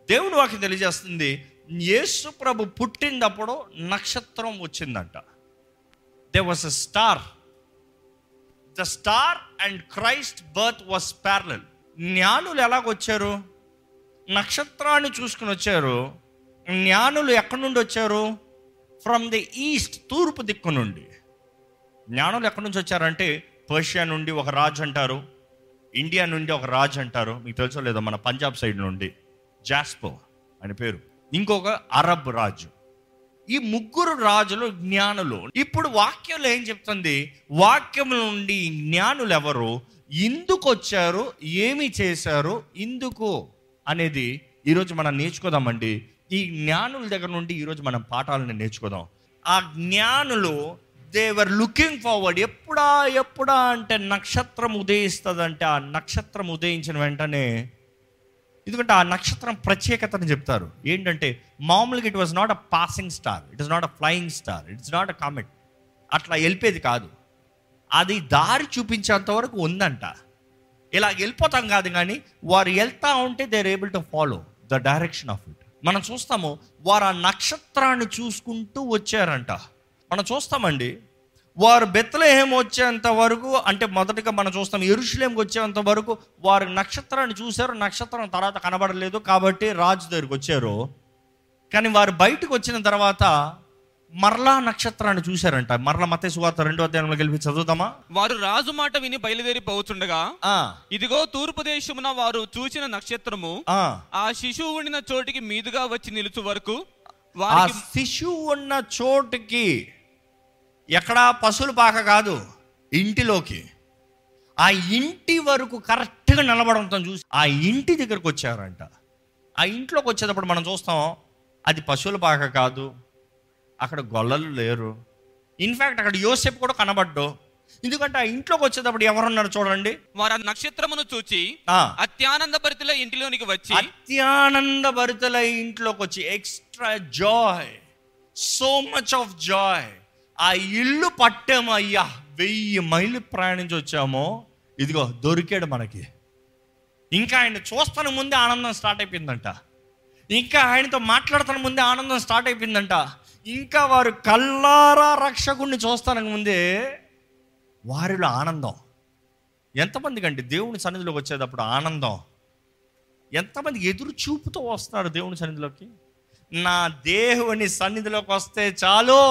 దేవుని వాక్యం తెలియజేస్తుంది యేసు ప్రభు పుట్టినప్పుడు నక్షత్రం వచ్చిందంట they was a star the star and Christ birth was parallel జ్ఞానులు ఎలాగొచ్చారు నక్షత్రాన్ని చూసుకుని వచ్చారు జ్ఞానులు ఎక్కడి నుండి వచ్చారు ఫ్రమ్ ది ఈస్ట్ తూర్పు దిక్కు నుండి జ్ఞానులు ఎక్కడి నుంచి వచ్చారంటే పర్షియా నుండి ఒక రాజు అంటారు ఇండియా నుండి ఒక రాజు అంటారు మీకు తెలుసో లేదో మన పంజాబ్ సైడ్ నుండి జాస్పో అని పేరు ఇంకొక అరబ్ రాజు ఈ ముగ్గురు రాజులు జ్ఞానులు ఇప్పుడు వాక్యంలో ఏం చెప్తుంది వాక్యం నుండి ఈ జ్ఞానులు ఎవరు ఇందుకు వచ్చారు ఏమి చేశారు ఇందుకు అనేది ఈరోజు మనం నేర్చుకోదామండి ఈ జ్ఞానుల దగ్గర నుండి ఈరోజు మనం పాఠాలను నేర్చుకోదాం ఆ జ్ఞానులు దేవర్ లుకింగ్ ఫార్వర్డ్ ఎప్పుడా ఎప్పుడా అంటే నక్షత్రం ఉదయిస్తుందంటే ఆ నక్షత్రం ఉదయించిన వెంటనే ఎందుకంటే ఆ నక్షత్రం ప్రత్యేకతను చెప్తారు ఏంటంటే మామూలుగా it was not a passing star it is not a flying star it's not a comet అట్లా వెళ్ళిపోయేది కాదు అది దారి చూపించేంత వరకు ఉందంట ఇలా వెళ్ళిపోతాం కాదు కానీ వారు వెళ్తా ఉంటే they are able to follow the direction of it మనం చూస్తాము వారు ఆ నక్షత్రాన్ని చూసుకుంటూ వచ్చారంట మనం చూస్తామండి వారు బెత్తలేహం వచ్చేంత వరకు అంటే మొదటగా మనం చూస్తాం ఎరుషులేంకి వచ్చేంత వరకు వారు నక్షత్రాన్ని చూశారు నక్షత్రం తర్వాత కనబడలేదు కాబట్టి రాజు దగ్గరికి వచ్చారు కానీ వారు బయటకు వచ్చిన తర్వాత మరలా నక్షత్రాన్ని చూశారంట మరలా మతే సువార్త రెండో అధ్యాయంలో గెలిపి చదువుతామా వారు రాజు మాట విని బయలుదేరి పోవుచుండగా ఆ, ఇదిగో తూర్పు దేశమున వారు చూచిన నక్షత్రము ఆ. ఆ శిశువు ఉండిన చోటికి మీదుగా వచ్చి నిలుచు వరకు ఆ వారికి శిశువు ఉన్న చోటుకి ఎక్కడా పశువుల పాక కాదు ఇంటిలోకి ఆ ఇంటి వరకు కరెక్ట్గా నిలబడంతో చూసి ఆ ఇంటి దగ్గరకు వచ్చారంట ఆ ఇంట్లోకి వచ్చేటప్పుడు మనం చూస్తాం అది పశువుల పాక కాదు అక్కడ గొల్లలు లేరు ఇన్ఫ్యాక్ట్ అక్కడ యోసేపు కూడా కనబడ్డు ఎందుకంటే ఆ ఇంట్లోకి వచ్చేటప్పుడు ఎవరున్నారు చూడండి వారు ఆ నక్షత్రమును చూచి ఆ. అత్యానంద భరితుల ఇంటిలోనికి వచ్చి అత్యానంద భరితల ఇంట్లోకి వచ్చి extra joy so much of joy ఆ ఇల్లు పట్టాము అయ్యా వెయ్యి మైళ్ళు ప్రయాణించి వచ్చామో ఇదిగో దొరికాడు మనకి ఇంకా ఆయన చూస్తాను ముందే ఆనందం స్టార్ట్ అయిపోయిందంట ఇంకా ఆయనతో మాట్లాడుతున్న ముందే ఆనందం స్టార్ట్ అయిపోయిందంట ఇంకా వారు కల్లారా రక్షకుణ్ణి చూస్తానికి ముందే వారిలో ఆనందం ఎంతమందికి అంటే దేవుని సన్నిధిలోకి వచ్చేటప్పుడు ఆనందం ఎంతమంది ఎదురు చూపుతో వస్తున్నారు దేవుని సన్నిధిలోకి నా దేవుని సన్నిధిలోకి వస్తే చాలు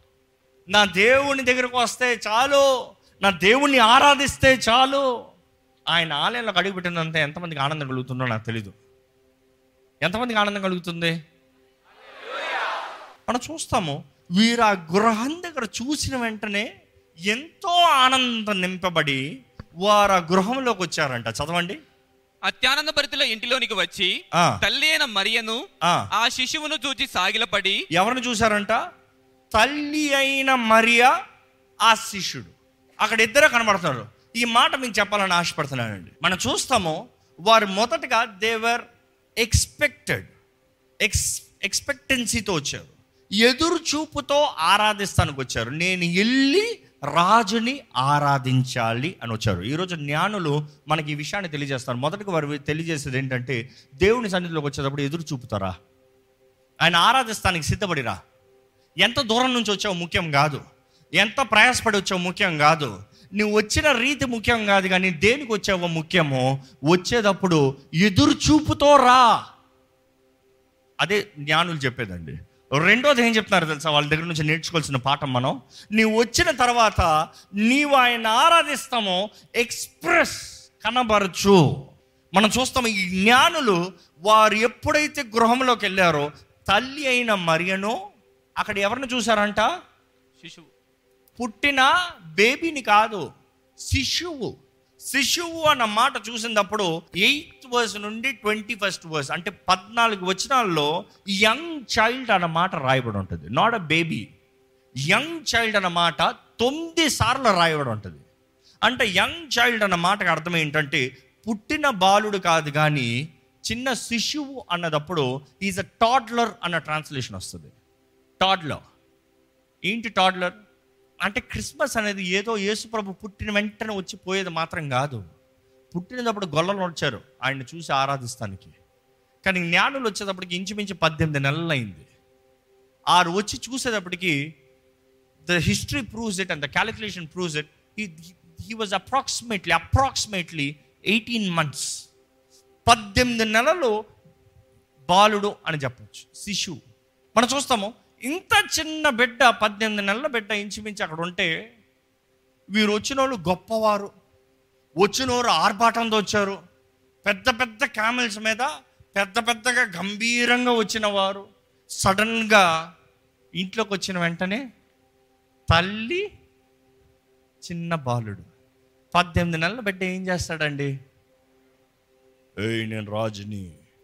నా దేవుని దగ్గరకు వస్తే చాలు నా దేవుణ్ణి ఆరాధిస్తే చాలు ఆయన ఆలయంలోకి అడుగుపెట్టినంత ఎంతమందికి ఆనందం కలుగుతుందో నాకు తెలీదు ఎంతమందికి ఆనందం కలుగుతుంది మనం చూస్తాము వీరు ఆ గృహం దగ్గర చూసిన వెంటనే ఎంతో ఆనందం నింపబడి వారు ఆ గృహంలోకి వచ్చారంట చదవండి అత్యానంద భరితుల ఇంటిలోనికి వచ్చి ఆ. తల్లి అయిన మరియను ఆ. ఆ శిశువును చూచి సాగిలపడి ఎవరిని చూశారంట తల్లి అయిన మరియా ఆ శిష్యుడు అక్కడ ఇద్దరే కనబడుతున్నారు ఈ మాట మీకు చెప్పాలని ఆశపడుతున్నానండి మనం చూస్తాము వారు మొదటగా దేవర్ ఎక్స్పెక్టెడ్ ఎక్స్ ఎక్స్పెక్టెన్సీతో వచ్చారు ఎదురు చూపుతో ఆరాధిస్తానికి వచ్చారు నేను వెళ్ళి రాజుని ఆరాధించాలి అని వచ్చారు ఈరోజు జ్ఞానులు మనకి ఈ విషయాన్ని తెలియజేస్తారు మొదటగా వారు తెలియజేసేది ఏంటంటే దేవుని సన్నిధిలోకి వచ్చేటప్పుడు ఎదురు చూపుతారా ఆయన ఆరాధిస్తానికి సిద్ధపడిరా ఎంత దూరం నుంచి వచ్చావు ముఖ్యం కాదు ఎంత ప్రయాసపడి వచ్చావు ముఖ్యం కాదు నువ్వు వచ్చిన రీతి ముఖ్యం కాదు కానీ దేనికి వచ్చావో ముఖ్యమో వచ్చేటప్పుడు ఎదురు చూపుతో రా అదే జ్ఞానులు చెప్పేదండి రెండోది ఏం చెప్తున్నారు తెలుసా వాళ్ళ దగ్గర నుంచి నేర్చుకోవాల్సిన పాఠం మనం నీవు వచ్చిన తర్వాత నీవు ఆయన ఆరాధిస్తామో ఎక్స్ప్రెస్ కనబరచు మనం చూస్తాము ఈ జ్ఞానులు వారు ఎప్పుడైతే గృహంలోకి వెళ్ళారో తల్లి అయిన మరియను అక్కడ ఎవరిని చూశారంట శిశువు పుట్టిన బేబీని కాదు శిశువు శిశువు అన్న మాట చూసినప్పుడు ఎయిత్ వర్స్ నుండి ట్వంటీ ఫస్ట్ వర్స్ అంటే పద్నాలుగు వచనాల్లో యంగ్ చైల్డ్ అన్న మాట రాయబడి ఉంటుంది not a baby young child అన్న మాట తొమ్మిది సార్లు రాయబడి ఉంటుంది అంటే యంగ్ చైల్డ్ అన్న మాటకు అర్థం ఏంటంటే పుట్టిన బాలుడు కాదు కానీ చిన్న శిశువు అన్నదప్పుడు ఈజ్ అ టాడ్లర్ అన్న ట్రాన్స్లేషన్ వస్తుంది టాడ్లర్ ఏంటి టాడ్లర్ అంటే క్రిస్మస్ అనేది ఏదో యేసుప్రభు పుట్టిన వెంటనే వచ్చి పోయేది మాత్రం కాదు పుట్టినప్పుడు గొల్లలు వచ్చారు ఆయన్ని చూసి ఆరాధిస్తానికి కానీ జ్ఞానులు వచ్చేటప్పటికి ఇంచుమించు పద్దెనిమిది నెలలు అయింది ఆరు వచ్చి చూసేటప్పటికి the history proves it and the calculation proves it he was approximately approximately eighteen months పద్దెనిమిది నెలలు బాలుడు అని చెప్పొచ్చు శిశువు మనం చూస్తాము ఇంత చిన్న బిడ్డ పద్దెనిమిది నెలల బిడ్డ ఇంచుమించి అక్కడ ఉంటే వీరు వచ్చిన వాళ్ళు గొప్పవారు వచ్చిన వారు ఆర్భాటంతో వచ్చారు పెద్ద పెద్ద క్యామెల్స్ మీద పెద్ద పెద్దగా గంభీరంగా వచ్చిన వారు సడన్గా ఇంట్లోకి వచ్చిన వెంటనే తల్లి చిన్న బాలుడు పద్దెనిమిది నెలల బిడ్డ ఏం చేస్తాడండి ఏయ్ నేను రాజుని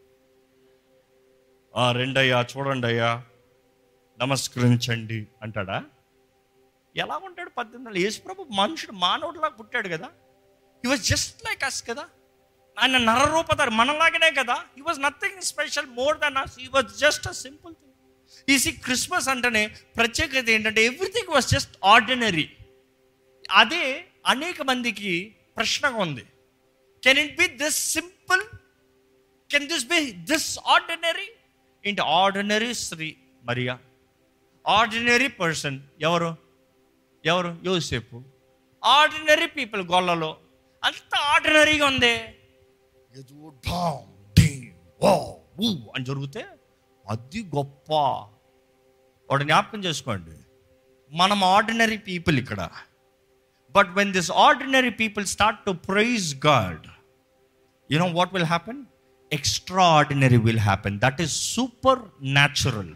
ఆ రెండయ్యా చూడండి అయ్యా నమస్కరించండి అంటాడా ఎలా ఉంటాడు పద్దెనిమిది నెలలు యేసుప్రభు మనుషుడు మానవుడిలా పుట్టాడు కదా he was just like us కదా ఆయన నరరూపధారి మనలాగనే కదా he was nothing special more than us he was just a simple thing ఈ సి క్రిస్మస్ అంటేనే ప్రత్యేకత ఏంటంటే ఎవ్రీథింగ్ వాజ్ జస్ట్ ఆర్డినరీ అదే అనేక మందికి ప్రశ్నగా ఉంది can it be this simple can this be this ordinary ఏంటి ఆర్డినరీ శ్రీ మరియా ఆర్డినరీ పర్సన్ ఎవరు ఎవరు యోసేపు ఆర్డినరీ పీపుల్ గొల్లలో అంత ఆర్డినరీగా ఉంది ఏదో డామ్, డీమ్, వా, ఊ అని జరిగితే అది గొప్ప వాడు జ్ఞాపకం చేసుకోండి మనం ఆర్డినరీ పీపుల్ ఇక్కడ but when this ordinary people start to praise God you know what will happen extraordinary will happen that is supernatural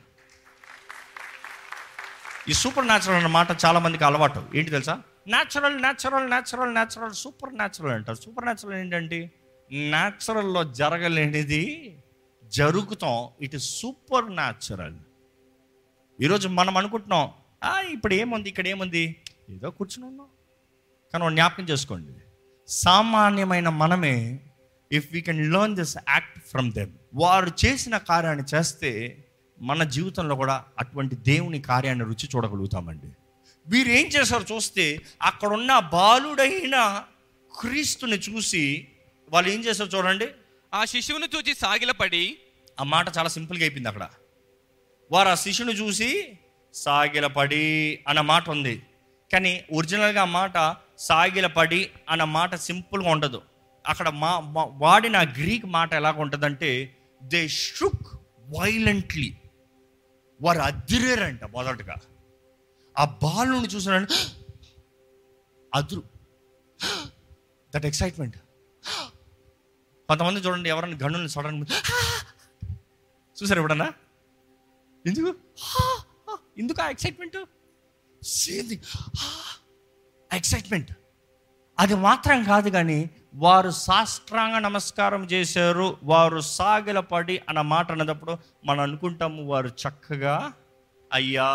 ఈ సూపర్ న్యాచురల్ అన్న మాట చాలా మందికి అలవాటు ఏంటి తెలుసా natural natural natural natural supernatural అంటారు సూపర్ న్యాచురల్ ఏంటంటే న్యాచురల్లో జరగలేనిది జరుగుతాం ఇట్ ఇస్ సూపర్ న్యాచురల్ ఈరోజు మనం అనుకుంటున్నాం "ఆ, ఇప్పుడు ఏముంది ఇక్కడ ఏముంది ఏదో కూర్చుని ఉన్నాం కానీ వాడు జ్ఞాపకం చేసుకోండి సామాన్యమైన మనమే if we can learn this act from them వారు చేసిన కార్యాన్ని చేస్తే మన జీవితంలో కూడా అటువంటి దేవుని కార్యాన్ని రుచి చూడగలుగుతామండి వీరు ఏం చేశారు చూస్తే అక్కడున్న బాలుడైన క్రీస్తుని చూసి వాళ్ళు ఏం చేశారు చూడండి ఆ శిశువును చూచి సాగిలపడి ఆ మాట చాలా సింపుల్గా అయిపోయింది అక్కడ వారు ఆ శిష్యుని చూసి సాగిలపడి అన్న మాట ఉంది కానీ ఒరిజినల్గా ఆ మాట సాగిలపడి అన్న మాట సింపుల్గా ఉండదు అక్కడ మా మా- వాడిన గ్రీక్ మాట ఎలాగ ఉంటుందంటే దే షుక్ వైలెంట్లీ వారు అదిరేరంట మొదటగా ఆ బాలుని చూసిన అదురు దట్ ఎక్సైట్మెంట్ కొంతమంది చూడండి ఎవరైనా గన్నుని సడన్ చూసారు ఎప్పుడన్నా ఎందుకు హా, హా, ఎందుకు ఆ ఎక్సైట్మెంట్ సేమ్ ఎక్సైట్మెంట్ అది మాత్రం కాదు కానీ వారు సాష్టాంగ నమస్కారం చేశారు వారు సాగిలపడి అన్న మాట అన్నప్పుడు మనం అనుకుంటాము వారు చక్కగా అయ్యా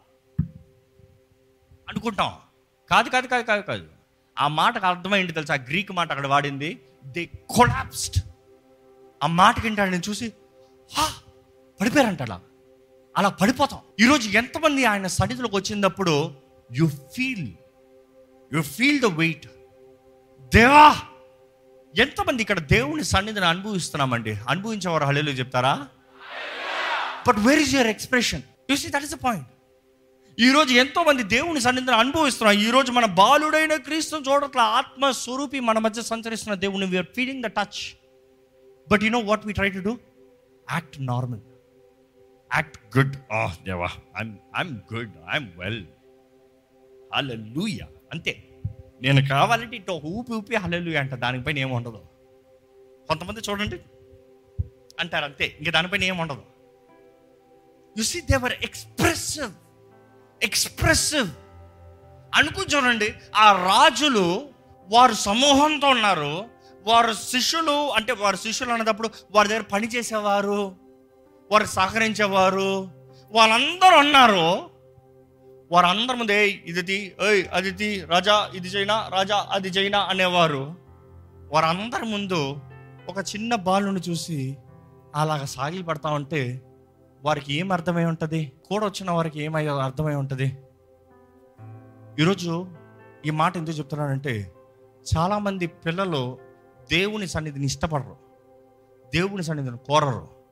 అనుకుంటాం కాదు కాదు కాదు కాదు కాదు ఆ మాటకు అర్థమైంది తెలుసా ఆ గ్రీక్ మాట అక్కడ వాడింది దే కొలాప్స్డ్ ఆ మాటకి ఏంటంటే నేను చూసి "హా, పడిపోయారంట అలా అలా పడిపోతాం ఈరోజు ఎంతమంది ఆయన సన్నిధిలోకి వచ్చినప్పుడు you feel you feel the weight దేవా ఎంతమంది ఇక్కడ దేవుని సన్నిధిని అనుభవిస్తున్నామండి అనుభవించేవారు హళేలు చెప్తారా but where is your expression you see that is the point ఈ రోజు ఎంతో మంది దేవుని సన్నిధిని అనుభవిస్తున్నాం ఈ రోజు మన బాలుడైన క్రీస్తుని చూడట్ల ఆత్మ స్వరూపి మన మధ్య సంచరిస్తున్న దేవుని we are feeling the touch but you know what we try to do act normal act good ఆ దేవా I'm I'm good I'm well hallelujah అంతే నేను కావాలంటే ఇటు ఊపి ఊపి హల్లెలూయ అంట దానిపైన ఏమి ఉండదు కొంతమంది చూడండి అంటారు అంతే ఇంక దానిపైన ఏమి ఉండదు you see they were expressive expressive అనుకుని చూడండి ఆ రాజులు వారు సమూహంతో ఉన్నారు వారు శిష్యులు అంటే వారు శిష్యులు అన్నప్పుడు వారి దగ్గర పని చేసేవారు వారు సహకరించేవారు వాళ్ళందరూ ఉన్నారు వారందరి ముందు ఏయ్ ఇది తీ, ఏయ్ అది తీ, రాజా ఇది చైనా రాజా అది చైనా అనేవారు వారందరి ముందు ఒక చిన్న బాలుని చూసి అలాగ సాగిలి పడతా ఉంటే వారికి ఏం అర్థమై ఉంటుంది కూడా వచ్చిన వారికి ఏమై అర్థమై ఉంటుంది ఈరోజు ఈ మాట ఎందుకు చెప్తున్నానంటే చాలామంది పిల్లలు దేవుని సన్నిధిని ఇష్టపడరు దేవుని సన్నిధిని కోరరు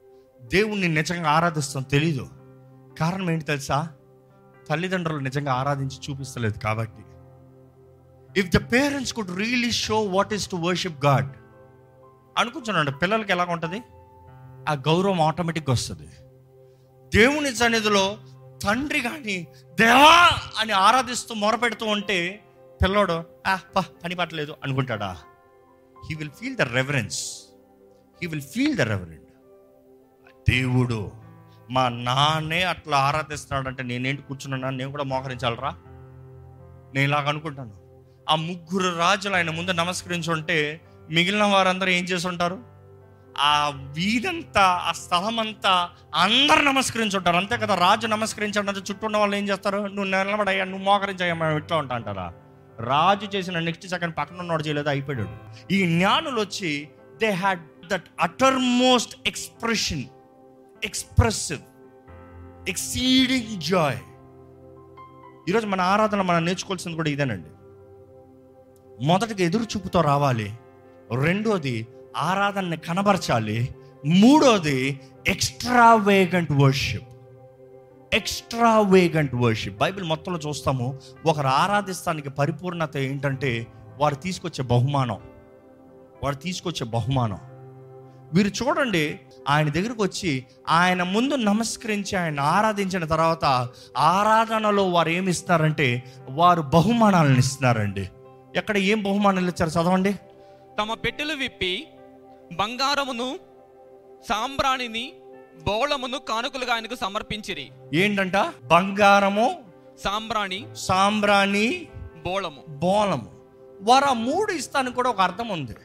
దేవుణ్ణి నిజంగా ఆరాధిస్తాం తెలీదు కారణం ఏంటి తెలుసా తల్లిదండ్రులు నిజంగా ఆరాధించి చూపిస్తలేదు కాబట్టి if the parents could really show what is to worship God అనుకుంటున్నాడు పిల్లలకి ఎలా ఉంటుంది ఆ గౌరవం ఆటోమేటిక్గా వస్తుంది దేవుని సన్నిధిలో తండ్రి కానీ దేవా అని ఆరాధిస్తూ మొరపెడుతూ ఉంటే పిల్లోడు ఆ పా పని పట్టలేదు అనుకుంటాడా he will feel the reverence he will feel the reverent దేవుడు మా నాన్నే అట్లా ఆరాధిస్తున్నాడంటే నేనేంటి కూర్చున్నాను నేను కూడా మోకరించాలరా నేను ఇలాగ అనుకుంటాను ఆ ముగ్గురు రాజులు ఆయన ముందు నమస్కరించుంటే మిగిలిన వారందరూ ఏం చేసి ఉంటారు ఆ వీధంతా ఆ స్థలం అంతా అందరు నమస్కరించుంటారు అంతే కదా రాజు నమస్కరించాడంటే చుట్టూ ఉన్న వాళ్ళు ఏం చేస్తారు నువ్వు నిలబడయ్యా నువ్వు మోకరించయ్యా మేము ఇట్లా ఉంటా అంటారా రాజు చేసిన నెక్స్ట్ సెకండ్ పక్కన ఉన్నవాడు చేయలేదు అయిపోయాడు ఈ జ్ఞానులు వచ్చి they had that uttermost expression expressive exceeding joy ఈరోజు మన ఆరాధన మనం నేర్చుకోవాల్సింది కూడా ఇదేనండి మొదటిగా ఎదురు చూపుతో రావాలి రెండోది ఆరాధనని కనబరచాలి మూడోది extravagant worship extravagant worship Bible మొత్తంలో చూస్తాము ఒకరు ఆరాధిస్తానికి పరిపూర్ణత ఏంటంటే వారు తీసుకొచ్చే బహుమానం వారు తీసుకొచ్చే బహుమానం మీరు చూడండి ఆయన దగ్గరకు వచ్చి ఆయన ముందు నమస్కరించి ఆయన ఆరాధించిన తర్వాత ఆరాధనలో వారు ఏమి ఇస్తారంటే వారు బహుమానాలను ఇస్తున్నారండి ఎక్కడ ఏం బహుమానాలు ఇచ్చారు చదవండి తమ పెట్టెలు విప్పి బంగారమును సాంబ్రాణిని బోళమును కానుకలుగా ఆయనకు సమర్పించిరి ఏంటంట బంగారము సాంబ్రాణి సాంబ్రాణి బోళము బోలము వారు ఆ మూడు ఇస్తానికి కూడా ఒక అర్థం ఉంది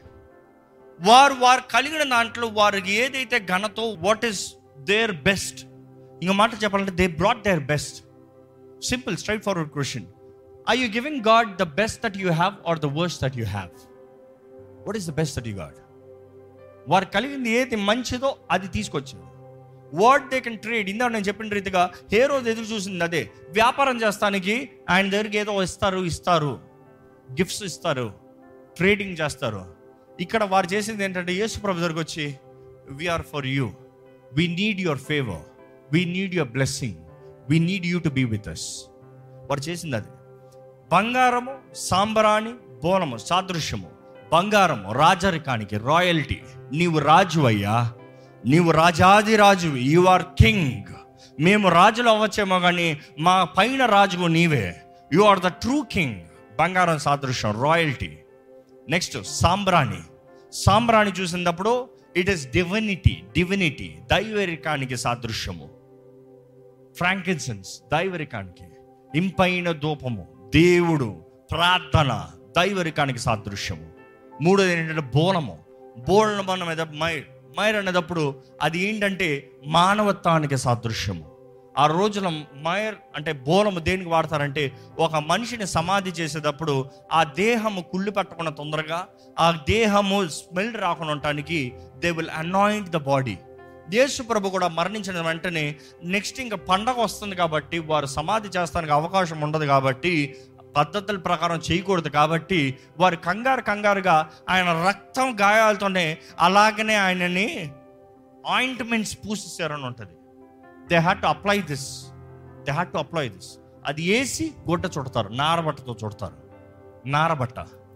వారు వారు కలిగిన దాంట్లో వారికి ఏదైతే ఘనతో వాట్ ఈస్ దేర్ బెస్ట్ ఇంకో మాట చెప్పాలంటే they brought their best simple straightforward question I you giving God the best that you have or the worst that you have what is the best that you God వారు కలిగింది ఏది మంచిదో అది తీసుకొచ్చారు what they can trade ఇందాక నేను చెప్పిన రీతిగా ఏ రోజు ఎదురు చూసింది అదే వ్యాపారం చేస్తానికి ఆయన దగ్గరికి ఏదో ఇస్తారు ఇస్తారు గిఫ్ట్స్ ఇస్తారు ట్రేడింగ్ చేస్తారు ఇక్కడ వారు చేసింది ఏంటంటే యేసు ప్రభు దగ్గరికి వచ్చి we are for you we need your favour we need your blessing we need you to be with us వారు చేసింది అది బంగారము సాంబరాణి బోనము సాదృశ్యము బంగారము రాజరికానికి రాయల్టీ నీవు రాజు అయ్యా నీవు రాజాది రాజు యు ఆర్ కింగ్ మేము రాజులు అవ్వచ్చేమో కానీ మా పైన రాజువు నీవే you are the true king బంగారం సాదృశ్యం రాయల్టీ నెక్స్ట్ సాంబ్రాణి సాంబ్రాణి చూసినప్పుడు ఇట్ ఇస్ డివినిటీ డివినిటీ దైవరికానికి సాదృశ్యము ఫ్రాంకిన్సెన్స్ దైవరికానికి ఇంపైన ధూపము దేవుడు ప్రార్థన దైవరికానికి సాదృశ్యము మూడోది ఏంటంటే బోనము బోళన మన మీద మైర్ మైర్ అనేటప్పుడు అది ఏంటంటే మానవత్వానికి సాదృశ్యము ఆ రోజున మైర్ అంటే బోలము దేనికి వాడతారంటే ఒక మనిషిని సమాధి చేసేటప్పుడు ఆ దేహము కుళ్ళి పట్టకుండా తొందరగా ఆ దేహము స్మెల్ రాకుండా ఉండటానికి they will anoint the body యేసు ప్రభు కూడా మరణించిన వెంటనే నెక్స్ట్ ఇంకా పండగ వస్తుంది కాబట్టి వారు సమాధి చేస్తానికి అవకాశం ఉండదు కాబట్టి పద్ధతుల ప్రకారం చేయకూడదు కాబట్టి వారు కంగారు కంగారుగా ఆయన రక్తం గాయాలతోనే అలాగనే ఆయనని ఆయింట్మెంట్స్ పూసేసారని ఉంటుంది they had to apply this they had to apply this అది వేసి గుడ్డ చుడతారు నారబట్టతో చుడతారు నారబట్ట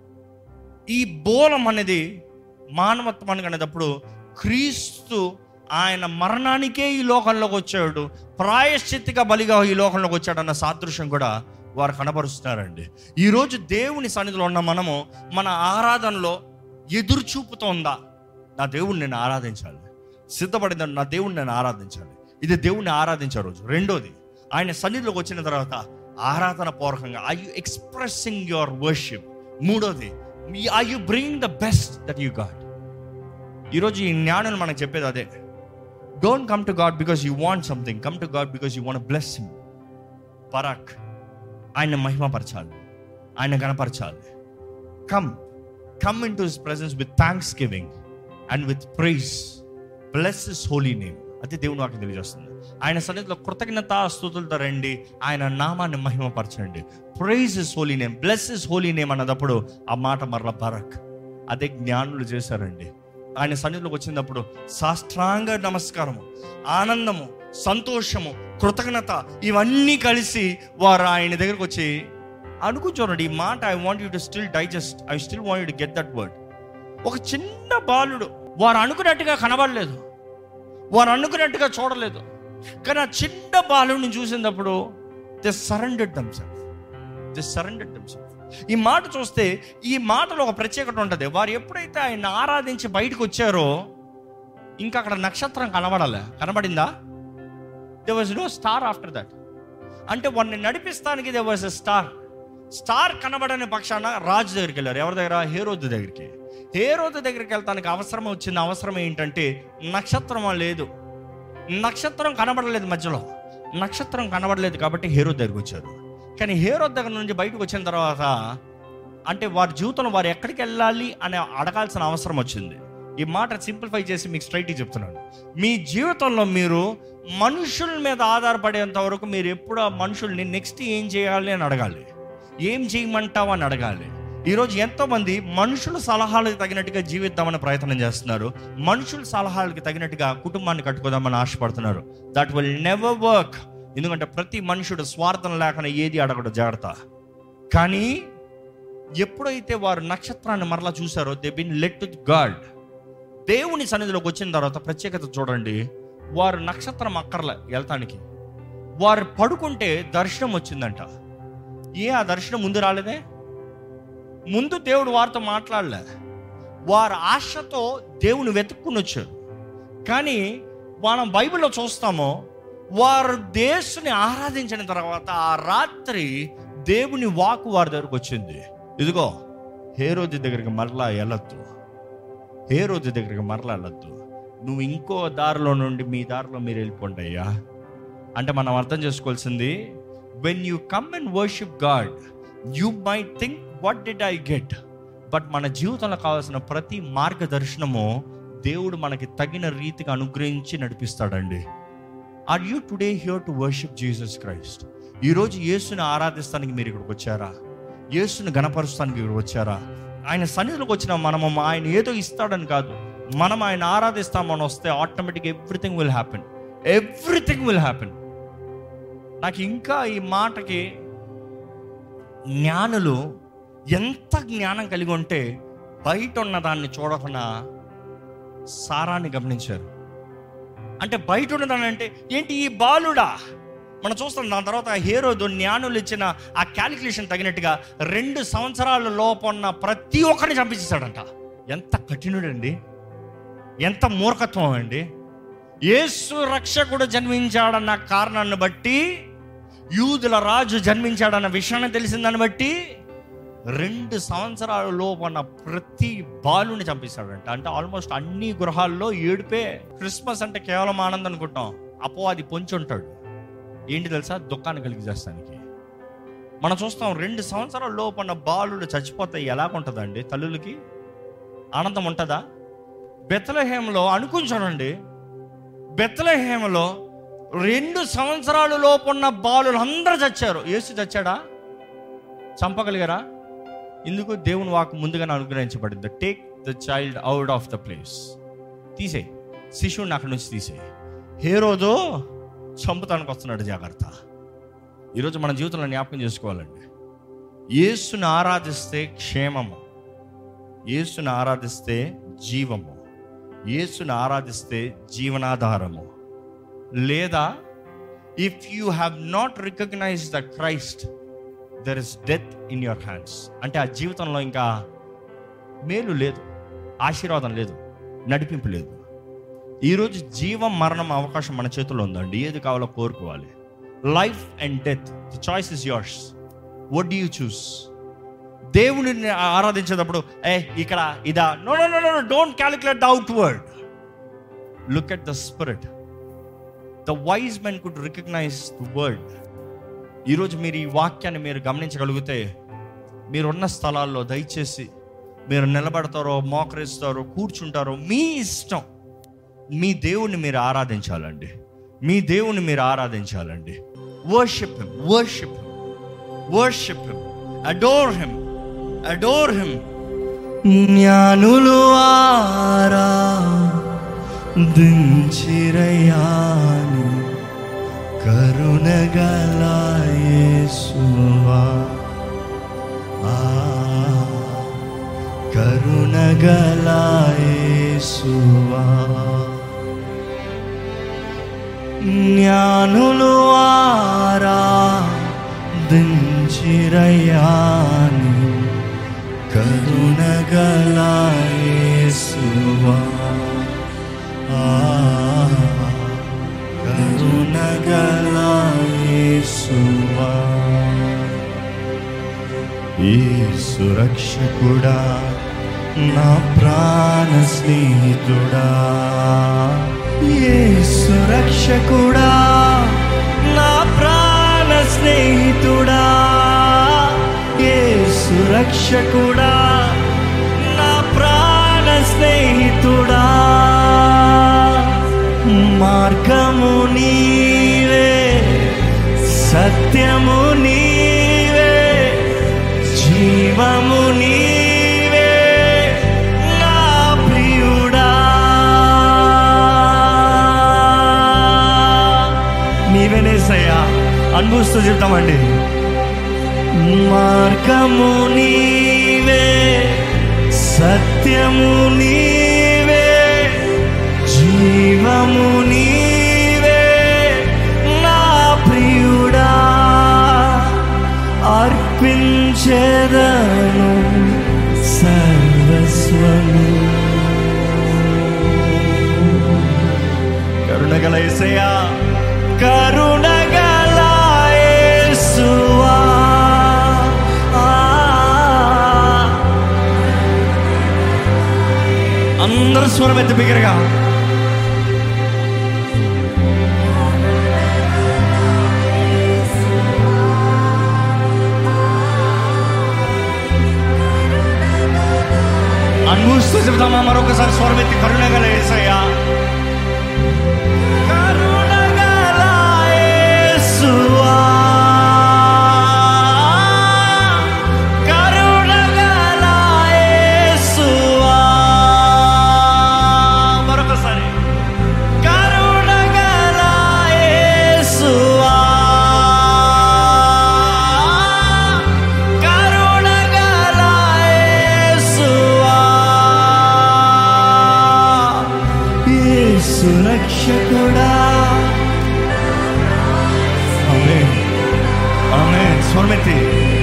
ఈ బోలం అనేది మానవత్వానికి అనేటప్పుడు క్రీస్తు ఆయన మరణానికే ఈ లోకంలోకి వచ్చాడు ప్రాయశ్చిత్తిగా బలిగా ఈ లోకంలోకి వచ్చాడన్న సాదృశ్యం కూడా వారు కనబరుస్తున్నారండి ఈరోజు దేవుని సన్నిధిలో ఉన్న మనము మన ఆరాధనలో ఎదురు చూపుతో ఉందా నా దేవుణ్ణి నేను ఆరాధించాలి సిద్ధపడిందని నా దేవుణ్ణి నేను ఆరాధించాలి ఇది దేవుణ్ణి ఆరాధించే రోజు రెండోది ఆయన సన్నిధిలోకి వచ్చిన తర్వాత ఆరాధన పూర్వకంగా I you expressing your worship మూడోది I you bring the best that you God ఈరోజు ఈ జ్ఞానం మనకు చెప్పేది అదే don't come to God because you want something come to God because you want bless him పరాక్ ఆయన మహిమపరచాలి ఆయన గణపరచాలి come come into his presence with thanksgiving and with praise bless his holy name అది దేవుని వాకి తెలియజేస్తుంది ఆయన సన్నిధిలో కృతజ్ఞత స్థుతులతో రండి ఆయన నామాన్ని మహిమపరచండి praise his holy name bless his holy name అన్నదప్పుడు ఆ మాట మరల బరక్ అదే జ్ఞానులు చేశారండి ఆయన సన్నిధిలోకి వచ్చినప్పుడు సాష్టాంగ నమస్కారము ఆనందము సంతోషము కృతజ్ఞత ఇవన్నీ కలిసి వారు ఆయన దగ్గరకు వచ్చి అనుకుంటారండి ఈ మాట I want you to still digest I still want you to get that word ఒక చిన్న బాలుడు వారు అనుకున్నట్టుగా కనబడలేదు వారు అనుకున్నట్టుగా చూడలేదు కానీ ఆ చిన్న బాలుడిని చూసినప్పుడు the surrendered themself the surrendered themself ఈ మాట చూస్తే ఈ మాటలో ఒక ప్రత్యేకత ఉంటుంది వారు ఎప్పుడైతే ఆయన ఆరాధించి బయటకు వచ్చారో ఇంకా అక్కడ నక్షత్రం కనబడాలి కనబడిందా there was no star after that అంటే వారిని నడిపిస్తానికి they was a star star కనబడని పక్షాన రాజు దగ్గరికి వెళ్ళారు ఎవరి దగ్గర హేరోద్ దగ్గరికి హేరోద్ దగ్గరికి వెళ్తానికి అవసరం వచ్చిన అవసరం ఏంటంటే నక్షత్రం లేదు నక్షత్రం కనబడలేదు మధ్యలో నక్షత్రం కనబడలేదు కాబట్టి హేరో దగ్గరికి వచ్చారు కానీ హేరో దగ్గర నుంచి బయటకు వచ్చిన తర్వాత అంటే వారి జీవితంలో వారు ఎక్కడికి వెళ్ళాలి అని అడగాల్సిన అవసరం వచ్చింది ఈ మాట సింప్లిఫై చేసి మీకు స్ట్రైట్ చెప్తున్నాను మీ జీవితంలో మీరు మనుషుల మీద ఆధారపడేంత వరకు మీరు ఎప్పుడు ఆ మనుషుల్ని నెక్స్ట్ ఏం చేయాలి అని అడగాలి ఏం చేయమంటావు అని అడగాలి ఈరోజు ఎంతోమంది మనుషుల సలహాలకు తగినట్టుగా జీవిద్దామని ప్రయత్నం చేస్తున్నారు మనుషుల సలహాలకు తగినట్టుగా కుటుంబాన్ని కట్టుకోదామని ఆశపడుతున్నారు దట్ విల్ నెవర్ వర్క్ ఎందుకంటే ప్రతి మనుషుడు స్వార్థం లేకుండా ఏది అడగడు జాగ్రత్త కానీ ఎప్పుడైతే వారు నక్షత్రాన్ని మరలా చూసారో they been led to God దేవుని సన్నిధిలోకి వచ్చిన తర్వాత ప్రత్యేకత చూడండి వారు నక్షత్రం అక్కర్లే వెళ్తానికి వారు పడుకుంటే దర్శనం వచ్చిందంట ఏ ఆ దర్శనం ముందు రాలేదే ముందు దేవుడు వారితో మాట్లాడలే వారు ఆశతో దేవుని వెతుక్కుని వచ్చారు కానీ మనం బైబిల్లో చూస్తామో వారు దేశుని ఆరాధించిన తర్వాత ఆ రాత్రి దేవుని వాకు వారి దగ్గరకు వచ్చింది ఇదిగో హే రోజు దగ్గరికి మరలా వెళ్ళొద్దు హే రోజు దగ్గరికి మరలా వెళ్ళొద్దు నువ్వు ఇంకో దారిలో నుండి మీ దారిలో మీరు వెళ్ళిపోండి అయ్యా అంటే మనం అర్థం చేసుకోవాల్సింది when you come and worship God you may think what did I get but మన జీవితంలో కావాల్సిన ప్రతి మార్గదర్శనము దేవుడు మనకి తగిన రీతిగా అనుగ్రహించి నడిపిస్తాడండి are you today here to worship Jesus Christ ఈరోజు యేసుని ఆరాధిస్తానికి మీరు ఇక్కడికి వచ్చారా యేసుని గణపరుస్తానికి ఇక్కడికి వచ్చారా ఆయన సన్నిధిలోకి వచ్చిన మనము ఆయన ఏదో ఇస్తాడని కాదు మనం ఆయన ఆరాధిస్తామని వస్తే automatic everything will happen everything will happen నాకు ఇంకా ఈ మాటకి జ్ఞానులు ఎంత జ్ఞానం కలిగి ఉంటే బయట ఉన్న దాన్ని చూడకుండా సారాన్ని గమనించారు అంటే బయట ఉన్నదాన్ని అంటే ఏంటి ఈ బాలుడా మనం చూస్తాం దాని తర్వాత హేరోదు జ్ఞానులు ఇచ్చిన ఆ క్యాలిక్యులేషన్ తగినట్టుగా రెండు సంవత్సరాల లోపన్న ప్రతి ఒక్కరిని చంపించేశాడంట ఎంత కఠినుడండి ఎంత మూర్ఖత్వం అండి యేసు రక్షకుడు జన్మించాడన్న కారణాన్ని బట్టి యూదుల రాజు జన్మించాడన్న విషయాన్ని తెలిసిందని బట్టి రెండు సంవత్సరాల లోపన్న ప్రతి బాలుని చంపిస్తాడంట అంటే ఆల్మోస్ట్ అన్ని గృహాల్లో ఏడుపే క్రిస్మస్ అంటే కేవలం ఆనందం అనుకుంటాం అపో అది పొంచి ఉంటాడు ఏంటి తెలుసా దుఃఖాన్ని కలిగి చేస్తానికి మనం చూస్తాం రెండు సంవత్సరాల లోపన్న బాలుడు చచ్చిపోతే ఎలాగుంటుందండి తల్లులకి ఆనందం ఉంటుందా బెత్తలహేమలో అనుకుని చూడండి బెత్తలహేమలో రెండు సంవత్సరాల లోపున్న బాలులు అందరూ చచ్చారు యేసు చచ్చాడా చంపగలిగారా ఇందుకు దేవుని వాకు ముందుగానే అనుగ్రహించబడింది take the child out of the place తీసేయి శిశువుని అక్కడి నుంచి తీసేయి హేరోదో చంపుతానికి వస్తున్నాడు జాగ్రత్త ఈరోజు మన జీవితంలో జ్ఞాపకం చేసుకోవాలండి యేసుని ఆరాధిస్తే క్షేమము యేసుని ఆరాధిస్తే జీవము యేసుని ఆరాధిస్తే జీవనాధారము లేదా if you have not recognize the Christ there is death in your hands అంటే ఆ జీవితంలో ఇంకా మేలు లేదు ఆశీర్వాదం లేదు నడిపింపు లేదు ఈరోజు జీవం మరణం అవకాశం మన చేతిలో ఉందండి ఏది కావాలో కోరుకోవాలి life and death the choice is yours what you choose దేవుని ఆరాధించేటప్పుడు ఏ ఇక్కడ ఇదా no no no no don't calculate the outward look at the spirit the wise men could recognize the word ఈరోజు మీరు ఈ వాక్యాన్ని మీరు గమనించగలిగితే మీరున్న స్థలాల్లో దయచేసి మీరు నిలబడతారో మోకరిస్తారో కూర్చుంటారో మీ ఇష్టం మీ దేవుణ్ణి మీరు ఆరాధించాలండి మీ దేవుణ్ణి మీరు ఆరాధించాలండి worship him worship him worship him adore him adore him జ్ఞానులు ఆరా దించిరయాని కరుణగల యేసువా ఆ కరుణగల యేసువా జ్ఞానులు ఆరా దించిరయాని కరుణగల యేసువా ఆ కరుణగల యేసువా ఈ సురక్షకుడా నా ప్రాణ స్నేహితుడా ఏ సురక్షకుడా నా ప్రాణ స్నేహితుడా ఏ సురక్షకుడా నా ప్రాణ స్నేహితుడా మార్గము నీవే సత్యము నీవే జీవము నీవే నా ప్రియుడా నీవేనేసయ్యా అనుభవిస్తూ చెప్తామండి మార్గము నీవే సత్యము నీవే జీవము నీవే నా ప్రియుడా అర్పించేదను సర్వస్వము కరుణగల ఏసయ్యా కరుణగల యేసువా ఆ. అందరూ స్వరం ఎత్తి బిగ్గరగా అనుభవిస్తూ చెబుతామా మరొకసారి స్వరం ఎత్తి కరుణగల ఏసయ్యా కరుణగల యేసువా. కరుణగల యేసువా. మరొకసారి కరుణగల యేసువా. కరుణగల యేసువా. యేసు రక్షకుడా ఆమె ఆమె స్వర్మెత్తి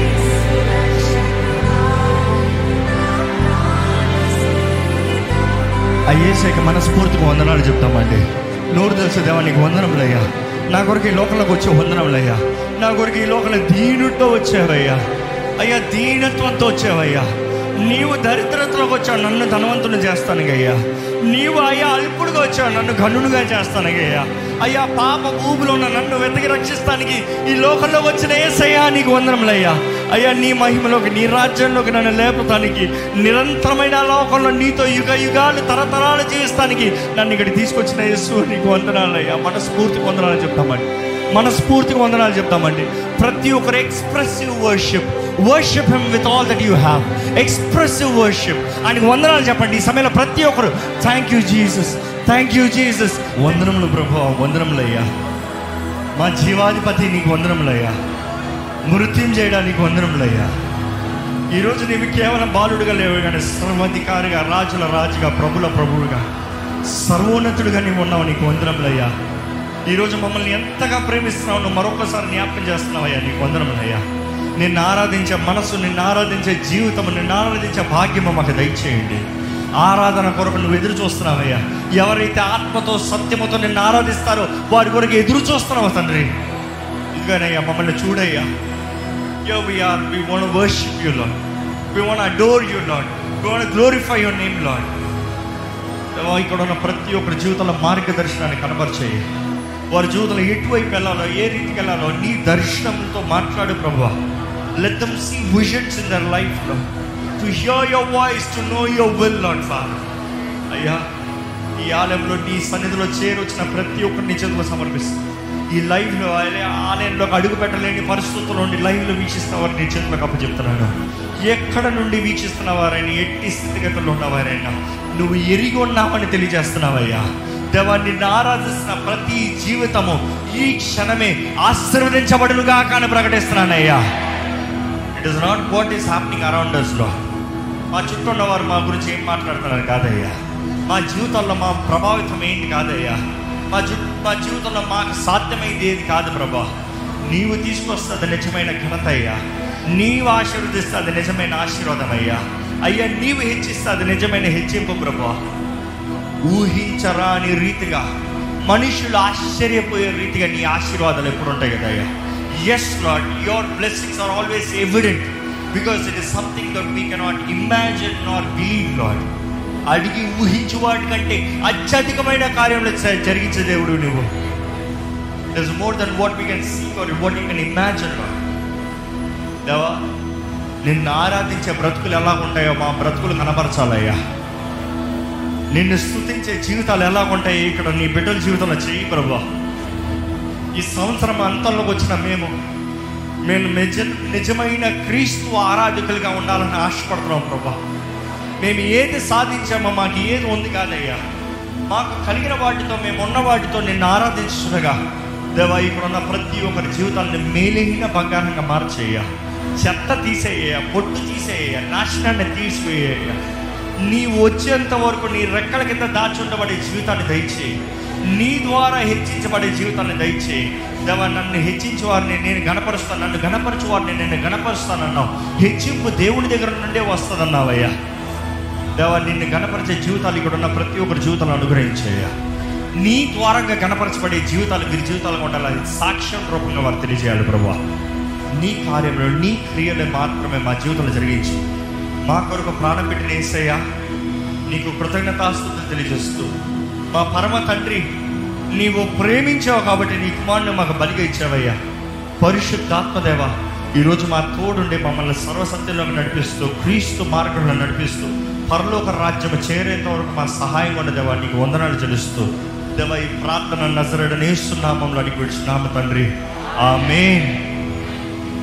అయ్యేసాక మనస్ఫూర్తిగా వందనాలు చెప్తామండి నోరు తెలిసే దేవా నీకు వందనములయ్యా నా కొరకు ఈ లోకంలోకి వచ్చే వందనములయ్యా నా కొరకు ఈ లోకంలో దీనుతో వచ్చావయ్యా అయ్యా దీనత్వంతో వచ్చావయ్యా నీవు దరిద్రతలోకి వచ్చావు నన్ను ధనవంతుని చేస్తానుగయ్యా నీవు అయ్యా అల్పుడుగా వచ్చావు నన్ను గనుడుగా చేస్తానుగయ్యా అయ్యా పాప ఊబిలో ఉన్న నన్ను వెతికి రక్షిస్తానికి ఈ లోకంలో వచ్చిన ఏసయ్యా నీకు వందనములయ్యా అయ్యా నీ మహిమలోకి నీ రాజ్యంలోకి నన్ను లేపటానికి నిరంతరమైన లోకంలో నీతో యుగ యుగాలు తరతరాలు జీవిస్తానికి నన్ను ఇక్కడ తీసుకొచ్చిన యేసు నీకు వందనాలయ్యా మనస్ఫూర్తి వందనాలు చెప్తామండి మనస్ఫూర్తిగా వందనాలు చెప్తామండి ప్రతి ఒక్కరు expressive worship worship him with all that you have expressive worship ఆయనకు వందనాలు చెప్పండి ఈ సమయంలో ప్రతి ఒక్కరు thank you Jesus thank you Jesus వందనములు ప్రభు వందనములయ్యా మా జీవాధిపతి నీకు వందనములయ్యా మృత్యం చేయడానికి వందనములయ్యా ఈరోజు నీవు కేవలం బాలుడుగా లేవు కానీ సర్వాధికారిగా రాజుల రాజుగా ప్రభుల ప్రభువుగా సర్వోన్నతుడుగా నీవు ఉన్నావు నీకు వందనములయ్యా ఈరోజు మమ్మల్ని ఎంతగా ప్రేమిస్తున్నావు నువ్వు మరొకసారి జ్ఞాపకం చేస్తున్నావయ్యా నీకు వందనములయ్యా నిన్ను ఆరాధించే మనసు నిన్ను ఆరాధించే జీవితం నిన్ను ఆరాధించే భాగ్యము మాకు దయచేయండి ఆరాధన కొరకు నువ్వు ఎదురు చూస్తున్నావయ్యా ఎవరైతే ఆత్మతో సత్యముతో నిన్ను ఆరాధిస్తారో వారి కొరకు ఎదురు చూస్తున్నావు తండ్రి ఇదిగోనయ్యా మమ్మల్ని చూడయ్యా Here we are. We want to worship you, Lord. We want to adore you, Lord. We want to glorify your name, Lord. దేవా, ఇక్కడ ఉన్న ప్రతి ఒక్కరి జీవితంలో మార్గదర్శనాన్ని కనబరిచేయి వారి జీవితంలో ఎటువైపు వెళ్ళాలో ఏ రీతికి వెళ్ళాలో నీ దర్శనంతో మాట్లాడు ప్రభు let them see visions in their life లో to hear your voice to know your will lord father అయ్యా ఈ ఆలయంలో నీ సన్నిధిలో చేరొచ్చిన ప్రతి ఒక్కరిని నీ చేతిలో సమర్పిస్తాను ఈ లైవ్లో ఆలయంలోకి అడుగు పెట్టలేని పరిస్థితుల్లో ఉండి లైవ్లో వీక్షిస్తున్న వారిని నీ చేతిలోకి అప్పచెప్తున్నాను ఎక్కడ నుండి వీక్షిస్తున్న వారైనా ఎట్టి స్థితిగతుల్లో ఉన్నవారైనా నువ్వు ఎరిగి ఉన్నావని తెలియజేస్తున్నావయ్యా దేవా నిన్ను ఆరాధిస్తున్న ప్రతి జీవితము ఈ క్షణమే ఆశీర్వదించబడునుగా కానీ ప్రకటిస్తున్నానయ్యా it is not what is happening around us లో మా చుట్టూ ఉన్నవారు మా గురించి ఏం మాట్లాడుతున్నారు కాదయ్యా మా జీవితంలో మా ప్రభావితం ఏంటి కాదయ్యా మా జీ మా జీవితంలో మాకు సాధ్యమైంది ఏది కాదు ప్రభా నీవు తీసుకొస్తుంది నిజమైన ఘనత అయ్యా నీవు ఆశీర్వదిస్తే అది నిజమైన ఆశీర్వాదం అయ్యా అయ్యా నీవు హెచ్చిస్తే అది నిజమైన హెచ్చింపు ప్రభా ఊహించరాని రీతిగా మనుషులు ఆశ్చర్యపోయే రీతిగా నీ ఆశీర్వాదాలు ఎప్పుడు ఉంటాయి కదా అయ్యా yes lord your blessings are always evident because it is something that we cannot imagine nor believe lord అడిగి ఊహించు వాటి కంటే అత్యధికమైన కార్యంలో జ- జరిగించే దేవుడు నువ్వు is more than what we can see or what you can imagine lord దేవా నిన్ను ఆరాధించే బ్రతుకులు ఎలా ఉంటాయో మా బ్రతుకులు కనపరచాలయ్యా నిన్ను స్థుతించే జీవితాలు ఎలా ఉంటాయి ఇక్కడ నీ బిడ్డల జీవితంలో చెయ్యి ప్రభా ఈ సంవత్సరం అంతంలోకి వచ్చిన మేము మేము నిజ నిజమైన క్రీస్తు ఆరాధకులుగా ఉండాలని ఆశపడుతున్నాం ప్రభా మేము ఏది సాధించామో మాకు ఏది ఉంది కాదయ్యా మాకు కలిగిన వాటితో మేము ఉన్న వాటితో నిన్ను ఆరాధించుగా దేవా ఇక్కడ ఉన్న ప్రతి ఒక్కరి జీవితాన్ని మేలైన బంగారంగా మార్చేయ చెత్త తీసేయ పొట్టు తీసేయ నాశనాన్ని తీసివేయ నీవు వచ్చేంత వరకు నీ రెక్కల కింద దాచుండబడే జీవితాన్ని దయచేయి నీ ద్వారా హెచ్చించబడే జీవితాన్ని దయచేయి దేవా నన్ను హెచ్చించే వారిని నేను గణపరుస్తాను నన్ను గణపరచు వారిని నేను గణపరుస్తానన్నావు హెచ్చింపు దేవుని దగ్గర నుండే వస్తుందన్నావయ్యా దేవా నిన్ను గణపరిచే జీవితాలు ఇక్కడ ఉన్న ప్రతి ఒక్కరి జీవితాలు అనుగ్రహించేయ నీ ద్వారంగా గణపరచబడే జీవితాలు వీరి జీవితాలు ఉండాలి సాక్ష్యం రూపంగా వారు తెలియజేయాలి ప్రభా నీ కార్యంలో నీ క్రియలు మాత్రమే మా జీవితంలో జరిగించి మా కొరకు ప్రాణం పెట్టిన ఏసయ్యా నీకు కృతజ్ఞతాస్తుతులు తెలియజేస్తూ మా పరమ తండ్రి నీవు ప్రేమించావు కాబట్టి నీ కుమారుని మాకు బలిగా ఇచ్చావయ్యా పరిశుద్ధాత్మదేవ ఈరోజు మా తోడుండి మమ్మల్ని సర్వసత్యంలోకి నడిపిస్తూ క్రీస్తు మార్గంలో నడిపిస్తూ పరలోక రాజ్యం చేరేంత వరకు మా సహాయం ఉండదేవా నీకు వందనాలు చెల్లిస్తూ దేవా ఈ ప్రార్థన నజరడనేస్తున్నామంలో అడిగి విడిచినాము తండ్రి ఆమేన్